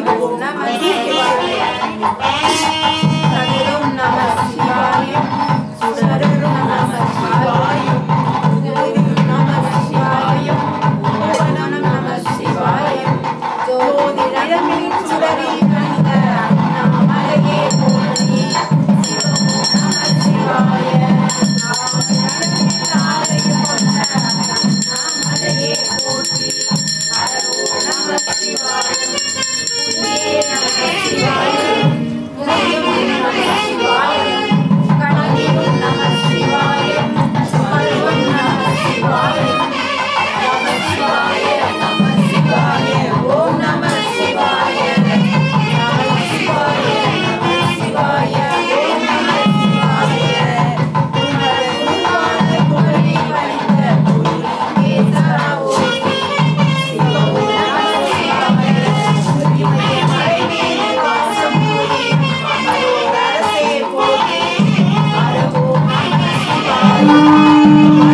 ஓம் நம சிவாய கதிரும் நம சிவாய சுடரும் நம சிவாய குதிரும் நம சிவாய ஓவனம் நம சிவாய ஜோதிடமின் சுடரி கண்ட அண்ணாமலையே போற்றி நம சிவாய ஆலயம் கொண்ட அண்ணாமலையே போற்றி அருள் நம சிவாய உயிரே நம சிவாய முனியும் நம சிவாய கணவனும் நம சிவாய கல்வன் நம சிவாய நம சிவாய நம சிவாய ஓம் நம சிவாய நம சிவாய நம சிவாய ஓம் நம சிவாய உங்கள் குருவான புகழை பணிந்த குரு கேசவா ஓடி சிவம் நம சிவாய உரிமை மலை மேலே வாசம் புரியும் அமரோர் அரசே போற்றி அருகோம் நம சிவாய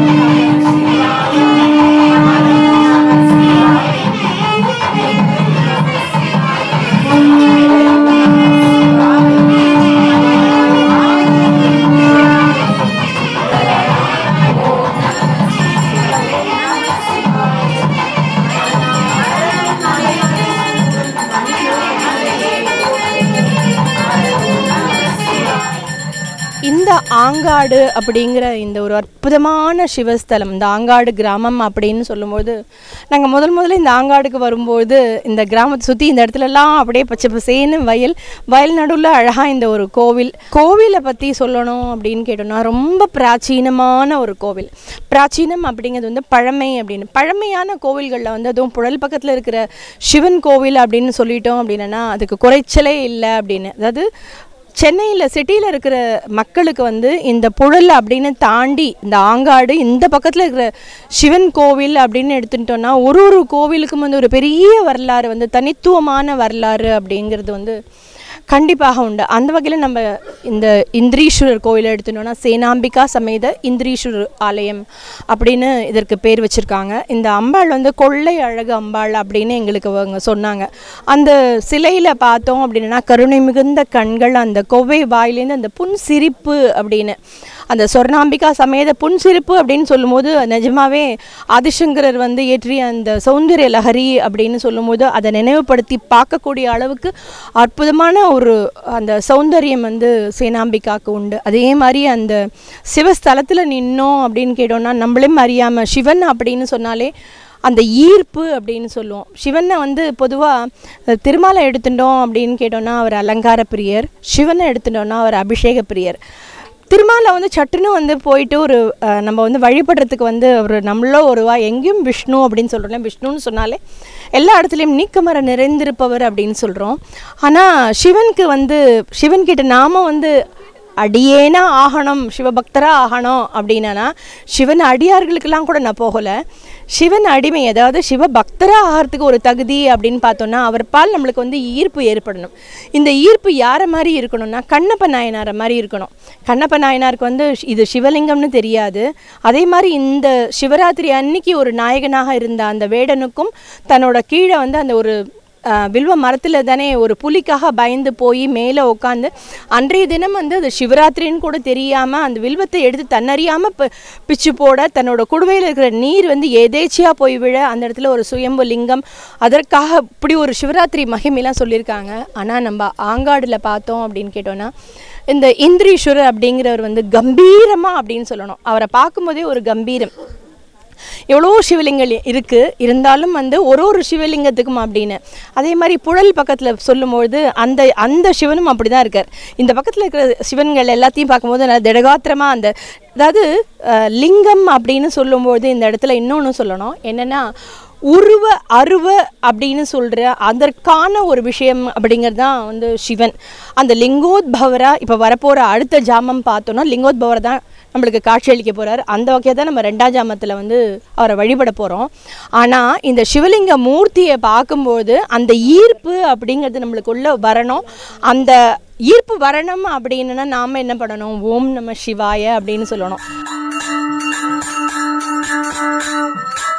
இந்த ஆங்காடு அப்படிங்கிற இந்த ஒரு அற்புதமான சிவஸ்தலம் இந்த ஆங்காடு கிராமம் அப்படின்னு சொல்லும்போது நாங்கள் முதல் முதல்ல இந்த ஆங்காடுக்கு வரும்போது இந்த கிராமத்தை சுற்றி இந்த இடத்துலலாம் அப்படியே பச்சை பசேன்னு வயல் வயல் நடுவில் அழகாக இந்த ஒரு கோவில் கோவிலை பற்றி சொல்லணும் அப்படின்னு கேட்டோம்னா ரொம்ப பிராச்சீனமான ஒரு கோவில் பிராச்சீனம் அப்படிங்கிறது வந்து பழமை அப்படின்னு பழமையான கோவில்களில் வந்து அதுவும் புழல் பக்கத்தில் இருக்கிற சிவன் கோவில் அப்படின்னு சொல்லிட்டோம் அப்படின்னா அதுக்கு குறைச்சலே இல்லை அப்படின்னு அதாவது சென்னையில் சிட்டியில் இருக்கிற மக்களுக்கு வந்து இந்த புழல் அப்படின்னு தாண்டி இந்த ஆங்காடு இந்த பக்கத்தில் இருக்கிற சிவன் கோவில் அப்படின்னு எடுத்துட்டோம்னா ஒரு ஒரு கோவிலுக்கும் வந்து ஒரு பெரிய வரலாறு வந்து தனித்துவமான வரலாறு அப்படிங்கிறது வந்து கண்டிப்பாக உண்டு அந்த வகையில் நம்ம இந்த இந்திரீஸ்வரர் கோயிலை எடுத்துட்டோம்னா சேனாம்பிகா சமேத இந்திரீஸ்வரர் ஆலயம் அப்படின்னு இதற்கு பேர் வச்சுருக்காங்க இந்த அம்பாள் வந்து கொள்ளை அழகு அம்பாள் அப்படின்னு எங்களுக்கு அவங்க சொன்னாங்க அந்த சிலையில் பார்த்தோம் அப்படின்னா கருணை மிகுந்த கண்கள் அந்த கொவ்வை வாயிலேருந்து அந்த புன் சிரிப்பு அப்படின்னு அந்த சொர்ணாம்பிகா சமேத புன் சிரிப்பு அப்படின்னு சொல்லும்போது நிஜமாவே ஆதிசங்கரர் வந்து ஏற்றிய அந்த சௌந்தரிய லஹரி அப்படின்னு சொல்லும்போது அதை நினைவுபடுத்தி பார்க்கக்கூடிய அளவுக்கு அற்புதமான ஒரு அந்த சௌந்தரியம் வந்து சேனாம்பிகாவுக்கு உண்டு அதே மாதிரி அந்த சிவஸ்தலத்தில் நின்னோம் அப்படின்னு கேட்டோம்னா நம்மளே அறியாமல் சிவன் அப்படின்னு சொன்னாலே அந்த ஈர்ப்பு அப்படின்னு சொல்லுவோம் சிவனை வந்து பொதுவாக திருமாலை எடுத்துட்டோம் அப்படின்னு கேட்டோம்னா அவர் அலங்கார பிரியர் சிவனை எடுத்துட்டோம்னா அவர் அபிஷேக பிரியர் திருமாலை வந்து சட்டுன்னு வந்து போயிட்டு ஒரு அஹ், நம்ம வந்து வழிபடுறதுக்கு வந்து ஒரு நம்மளோ ஒருவா எங்கேயும் விஷ்ணு அப்படின்னு சொல்கிறோம் விஷ்ணுன்னு சொன்னாலே எல்லா இடத்துலையும் நீக்கமர நிறைந்திருப்பவர் அப்படின்னு சொல்கிறோம் ஆனால் சிவனுக்கு வந்து சிவன்கிட்ட நாம வந்து அடியேனா ஆகணும் சிவபக்தரா ஆகணும் அப்படின்னா சிவன் அடியார்களுக்கெல்லாம் கூட நான் போகலை சிவன் அடிமை அதாவது சிவபக்தரா ஆகிறதுக்கு ஒரு தகுதி அப்படின்னு பார்த்தோம்னா அவர் பால் நம்மளுக்கு வந்து ஈர்ப்பு ஏற்படணும் இந்த ஈர்ப்பு யாரை மாதிரி இருக்கணும்னா கண்ணப்ப நாயனாரை மாதிரி இருக்கணும் கண்ணப்ப நாயனாருக்கு வந்து இது சிவலிங்கம்னு தெரியாது அதே மாதிரி இந்த சிவராத்திரி அன்னைக்கு ஒரு நாயகனாக இருந்த அந்த வேடனுக்கும் தன்னோட கீழே வந்து அந்த ஒரு ஆஹ் வில்வ மரத்தில் தானே ஒரு புலிக்காக பயந்து போய் மேலே உட்காந்து அன்றைய தினம் வந்து அது சிவராத்திரின்னு கூட தெரியாமல் அந்த வில்வத்தை எடுத்து தன்னறியாமல் பி பிச்சு போட தன்னோட குடுவையில் இருக்கிற நீர் வந்து எதேச்சியாக போய் விழ அந்த இடத்துல ஒரு சுயம்பு லிங்கம் அதற்காக இப்படி ஒரு சிவராத்திரி மகிமைலாம் சொல்லியிருக்காங்க ஆனால் நம்ம ஆங்காடில் பார்த்தோம் அப்படின்னு கேட்டோன்னா இந்த இந்திரீஸ்வரர் அப்படிங்கிறவர் வந்து கம்பீரமாக அப்படின்னு சொல்லணும் அவரை பார்க்கும்போதே ஒரு கம்பீரம் எவ்வளோ சிவலிங்கம் இருக்குது இருந்தாலும் வந்து ஒரு ஒரு சிவலிங்கத்துக்கும் அப்படின்னு அதே மாதிரி புழல் பக்கத்தில் சொல்லும்பொழுது அந்த அந்த சிவனும் அப்படி தான் இருக்கார் இந்த பக்கத்தில் இருக்கிற சிவன்கள் எல்லாத்தையும் பார்க்கும்போது நல்ல திடகாத்திரமாக அந்த அதாவது அஹ், லிங்கம் அப்படின்னு சொல்லும்போது இந்த இடத்துல இன்னொன்று சொல்லணும் என்னென்னா உருவ அருவ அப்படின்னு சொல்கிற அதற்கான ஒரு விஷயம் அப்படிங்கிறது தான் வந்து சிவன் அந்த லிங்கோத்பவராக இப்போ வரப்போகிற அடுத்த ஜாமம் பார்த்தோன்னா லிங்கோத்பவரை தான் நம்மளுக்கு காட்சியளிக்க போகிறார் அந்த வகையை தான் நம்ம ரெண்டாம் ஜாமத்தில் வந்து அவரை வழிபட போகிறோம் ஆனால் இந்த சிவலிங்க மூர்த்தியை பார்க்கும்போது அந்த ஈர்ப்பு அப்படிங்கிறது நம்மளுக்குள்ள வரணும் அந்த ஈர்ப்பு வரணும் அப்படின்னா நாம் என்ன பண்ணணும் ஓம் நம சிவாய அப்படின்னு சொல்லணும்